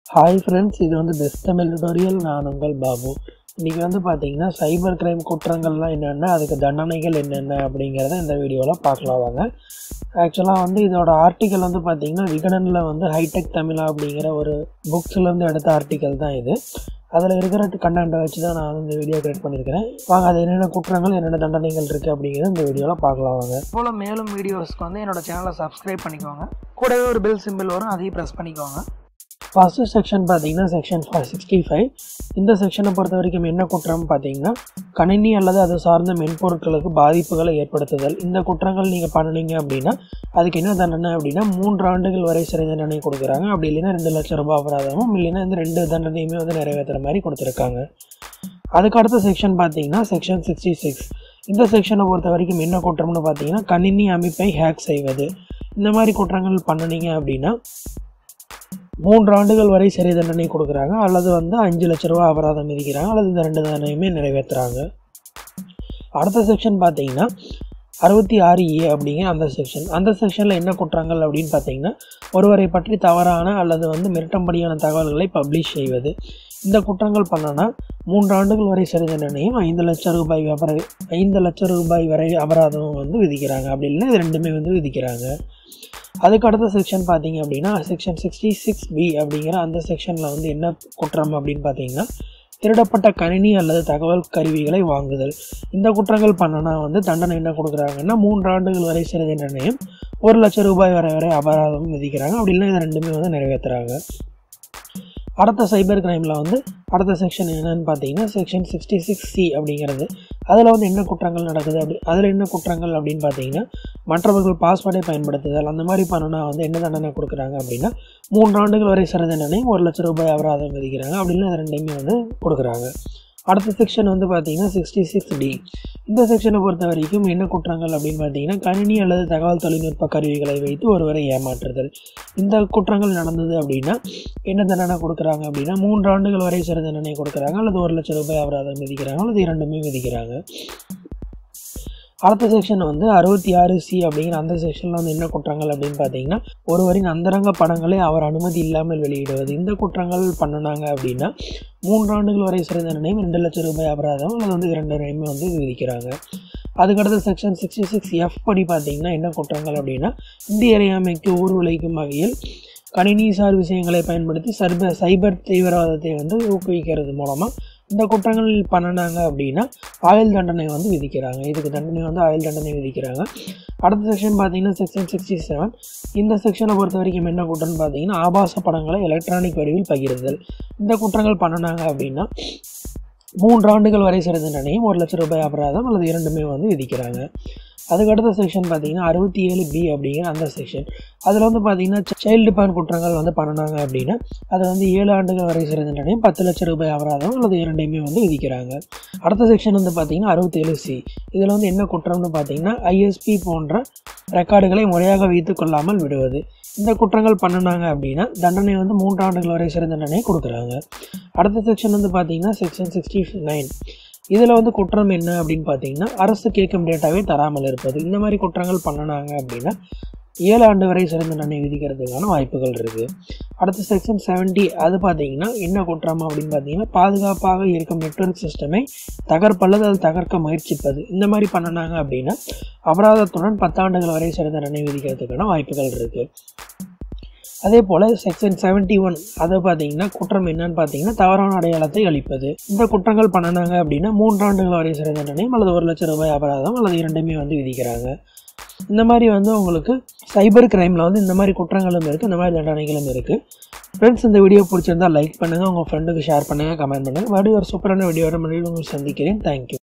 hi friends இது வந்து best Tamil tutorial நான் உங்கள் பாபு இன்றைக்கி வந்து பார்த்தீங்கன்னா சைபர் கிரைம் குற்றங்கள்லாம் என்னென்ன அதுக்கு தண்டனைகள் என்னென்ன அப்படிங்கிறத இந்த வீடியோவில் பார்க்கலாம் வாங்க ஆக்சுவலாக வந்து இதோட ஆர்டிக்கல் வந்து பார்த்தீங்கன்னா விகடனில் வந்து ஹைடெக் தமிழா அப்படிங்கிற ஒரு புக்ஸ்லேருந்து எடுத்த ஆர்டிக்கல் தான் இது அதில் இருக்கிற கண்டென்ட்டை வச்சு தான் நான் வந்து இந்த வீடியோ கிரியேட் பண்ணியிருக்கிறேன் வாங்க அது என்னென்ன குற்றங்கள் என்னென்ன தண்டனைகள் இருக்குது அப்படிங்கிறத இந்த வீடியோவில் பார்க்கலாம் வாங்க போல் மேலும் வீடியோஸ்க்கு வந்து என்னோட சேனலை சப்ஸ்கிரைப் பண்ணிக்கோங்க கூடவே ஒரு பெல் சிம்பிள் வரும் அதையும் ப்ரெஸ் பண்ணிக்கோங்க ஃபஸ்ட்டு செக்ஷன் பார்த்தீங்கன்னா செக்ஷன் சிக்ஸ்டி ஃபைவ் இந்த செக்ஷனை பொறுத்த வரைக்கும் என்ன குற்றம் பார்த்தீங்கன்னா கணினி அல்லது அது சார்ந்த மென்பொருட்களுக்கு பாதிப்புகளை ஏற்படுத்துதல் இந்த குற்றங்கள் நீங்கள் பண்ணினீங்க அப்படின்னா அதுக்கு என்ன தண்டனை அப்படின்னா மூன்று ஆண்டுகள் வரை சிறை தண்டனை கொடுக்குறாங்க அப்படி இல்லைன்னா ரெண்டு லட்சம் ரூபாய் அபராதமும் இல்லைன்னா இந்த ரெண்டு தண்டனையுமே வந்து நிறைவேற்றுற மாதிரி கொடுத்துருக்காங்க அதுக்கு அடுத்த செக்ஷன் பார்த்தீங்கன்னா செக்ஷன் சிக்ஸ்டி சிக்ஸ் இந்த செக்ஷனை பொறுத்த வரைக்கும் என்ன குற்றம்னு பார்த்தீங்கன்னா கணினி அமைப்பை ஹேக் செய்வது இந்த மாதிரி குற்றங்கள் பண்ணினீங்க அப்படின்னா மூன்று ஆண்டுகள் வரை சிறை தண்டனை கொடுக்குறாங்க அல்லது வந்து அஞ்சு லட்ச ரூபா அபராதம் விதிக்கிறாங்க அல்லது இந்த ரெண்டு தண்டனையுமே நிறைவேற்றுறாங்க அடுத்த செக்ஷன் பார்த்தீங்கன்னா அறுபத்தி ஆறு ஏ அப்படிங்கிற அந்த செக்ஷன் அந்த செக்ஷனில் என்ன குற்றங்கள் அப்படின்னு பார்த்தீங்கன்னா ஒருவரை பற்றி தவறான அல்லது வந்து மிரட்டும்படியான தகவல்களை பப்ளிஷ் செய்வது இந்த குற்றங்கள் பண்ணனா மூன்று ஆண்டுகள் வரை சிறை தண்டனையும் ஐந்து லட்சம் ரூபாய் அபர ஐந்து லட்சம் ரூபாய் வரை அபராதமும் வந்து விதிக்கிறாங்க அப்படி இல்லைன்னா இது ரெண்டுமே வந்து விதிக்கிறாங்க அதுக்கு அடுத்த செக்ஷன் பார்த்தீங்க அப்படின்னா செக்ஷன் சிக்ஸ்டி சிக்ஸ் பி அப்படிங்கிற அந்த செக்ஷனில் வந்து என்ன குற்றம் அப்படின்னு பார்த்தீங்கன்னா திருடப்பட்ட கணினி அல்லது தகவல் கருவிகளை வாங்குதல் இந்த குற்றங்கள் பண்ணனா வந்து தண்டனை என்ன கொடுக்குறாங்கன்னா மூன்று ஆண்டுகள் வரை சிறை தண்டனையும் ஒரு லட்சம் ரூபாய் வரை வரை அபராதம் விதிக்கிறாங்க அப்படி இல்லைன்னா இது ரெண்டுமே வந்து நிறைவேற்றுறாங்க அடுத்த சைபர் கிரைமில் வந்து அடுத்த செக்ஷன் என்னன்னு பார்த்தீங்கன்னா செக்ஷன் சிக்ஸ்டி சிக்ஸ் சி அப்படிங்கிறது அதில் வந்து என்ன குற்றங்கள் நடக்குது அப்படி அதில் என்ன குற்றங்கள் அப்படின்னு பார்த்தீங்கன்னா மற்றவர்கள் பாஸ்வேர்டை பயன்படுத்துதல் அந்த மாதிரி பண்ணனா வந்து என்ன தண்டனை கொடுக்குறாங்க அப்படின்னா மூன்று ஆண்டுகள் வரை சிறை தண்டனை ஒரு லட்சம் ரூபாய் அபராதம் விதிக்கிறாங்க அப்படின்னு அது ரெண்டையுமே வந்து கொடுக்குறாங்க அடுத்த செக்ஷன் வந்து பார்த்தீங்கன்னா சிக்ஸ்டி சிக்ஸ் டி இந்த செக்ஷனை பொறுத்த வரைக்கும் என்ன குற்றங்கள் அப்படின்னு பார்த்தீங்கன்னா கணினி அல்லது தகவல் தொழில்நுட்ப கருவிகளை வைத்து ஒருவரை ஏமாற்றுதல் இந்த குற்றங்கள் நடந்தது அப்படின்னா என்ன தண்டனை கொடுக்குறாங்க அப்படின்னா மூன்று ஆண்டுகள் வரை சிறை தண்டனை கொடுக்குறாங்க அல்லது ஒரு லட்சம் ரூபாய் அபராதம் விதிக்கிறாங்க அல்லது இரண்டுமே விதிக்கிறாங்க அடுத்த செக்ஷன் வந்து அறுபத்தி ஆறு சி அப்படிங்கிற அந்த செக்ஷனில் வந்து என்ன குற்றங்கள் அப்படின்னு பார்த்தீங்கன்னா ஒருவரின் அந்தரங்க படங்களை அவர் அனுமதி இல்லாமல் வெளியிடுவது இந்த குற்றங்கள் பண்ணினாங்க அப்படின்னா மூன்று ஆண்டுகள் வரை சிறை தண்டனையும் ரெண்டு லட்சம் ரூபாய் அபராதம் அல்லது வந்து இரண்டு ரூபாயுமே வந்து விதிக்கிறாங்க அதுக்கடுத்த செக்ஷன் சிக்ஸ்டி சிக்ஸ் எஃப் படி பார்த்தீங்கன்னா என்ன குற்றங்கள் அப்படின்னா இந்திய இறையாமைக்கு ஊர்வலைக்கும் வகையில் கணினிசார் விஷயங்களை பயன்படுத்தி சர்ப சைபர் தீவிரவாதத்தை வந்து ஊக்குவிக்கிறது மூலமாக இந்த குற்றங்கள் பண்ணினாங்க அப்படின்னா ஆயுள் தண்டனை வந்து விதிக்கிறாங்க இதுக்கு தண்டனை வந்து ஆயுள் தண்டனை விதிக்கிறாங்க அடுத்த செக்ஷன் பார்த்தீங்கன்னா செக்ஷன் சிக்ஸ்டி செவன் இந்த செக்ஷனை பொறுத்த வரைக்கும் என்ன குற்றம்னு பார்த்தீங்கன்னா ஆபாச படங்களை எலக்ட்ரானிக் வடிவில் பகிர்தல் இந்த குற்றங்கள் பண்ணினாங்க அப்படின்னா மூன்று ஆண்டுகள் வரை சிறை தண்டனையும் ஒரு லட்சம் ரூபாய் அபராதம் அல்லது இரண்டுமே வந்து விதிக்கிறாங்க அதுக்கடுத்த செக்ஷன் பார்த்தீங்கன்னா அறுபத்தி ஏழு பி அப்படிங்கிற அந்த செக்ஷன் அதில் வந்து பார்த்தீங்கன்னா சைல்டு பான் குற்றங்கள் வந்து பண்ணினாங்க அப்படின்னா அதை வந்து ஏழு ஆண்டுகள் வரை சிறை தண்டனையும் பத்து லட்சம் ரூபாய் அபராதம் அல்லது இரண்டையுமே வந்து விதிக்கிறாங்க அடுத்த செக்ஷன் வந்து பார்த்தீங்கன்னா அறுபத்தேழு சி இதில் வந்து என்ன குற்றம்னு பார்த்தீங்கன்னா ஐஎஸ்பி போன்ற ரெக்கார்டுகளை முறையாக வைத்து கொள்ளாமல் விடுவது இந்த குற்றங்கள் பண்ணினாங்க அப்படின்னா தண்டனை வந்து மூன்று ஆண்டுகள் வரை சிறை தண்டனை கொடுக்குறாங்க அடுத்த செக்ஷன் வந்து பார்த்தீங்கன்னா செக்ஷன் சிக்ஸ்டி நைன் இதில் வந்து குற்றம் என்ன அப்படின்னு பார்த்தீங்கன்னா அரசு கேட்கும் டேட்டாவே தராமல் இருப்பது இந்த மாதிரி குற்றங்கள் பண்ணினாங்க அப்படின்னா ஏழு ஆண்டு வரை சிறை தண்டனை விதிக்கிறதுக்கான வாய்ப்புகள் இருக்குது அடுத்த செக்ஷன் செவன்ட்டி அது பார்த்தீங்கன்னா என்ன குற்றம் அப்படின்னு பார்த்தீங்கன்னா பாதுகாப்பாக இருக்கும் நெட்ஒர்க் சிஸ்டமை தகர்ப்பல்லது அது தகர்க்க முயற்சிப்பது இந்த மாதிரி பண்ணினாங்க அப்படின்னா அபராதத்துடன் பத்தாண்டுகள் வரை சிறை தண்டனை விதிக்கிறதுக்கான வாய்ப்புகள் இருக்குது அதே போல் செக்ஷன் செவன்ட்டி ஒன் அதை பார்த்தீங்கன்னா குற்றம் என்னன்னு பார்த்தீங்கன்னா தவறான அடையாளத்தை அளிப்பது இந்த குற்றங்கள் பண்ணினாங்க அப்படின்னா மூன்றாண்டுகள் வரை சிறை தண்டனையும் அல்லது ஒரு லட்சம் ரூபாய் அபராதம் அல்லது இரண்டுமே வந்து விதிக்கிறாங்க இந்த மாதிரி வந்து உங்களுக்கு சைபர் கிரைமில் வந்து இந்த மாதிரி குற்றங்களும் இருக்குது இந்த மாதிரி தண்டனைகளும் இருக்குது ஃப்ரெண்ட்ஸ் இந்த வீடியோ பிடிச்சிருந்தால் லைக் பண்ணுங்கள் உங்கள் ஃப்ரெண்டுக்கு ஷேர் பண்ணுங்கள் கமெண்ட் பண்ணுங்கள் மறுபடியும் ஒரு சூப்பரான வீடியோட மறுபடியும் உங்களுக்கு சந்திக்கிறேன் தேங்க்யூ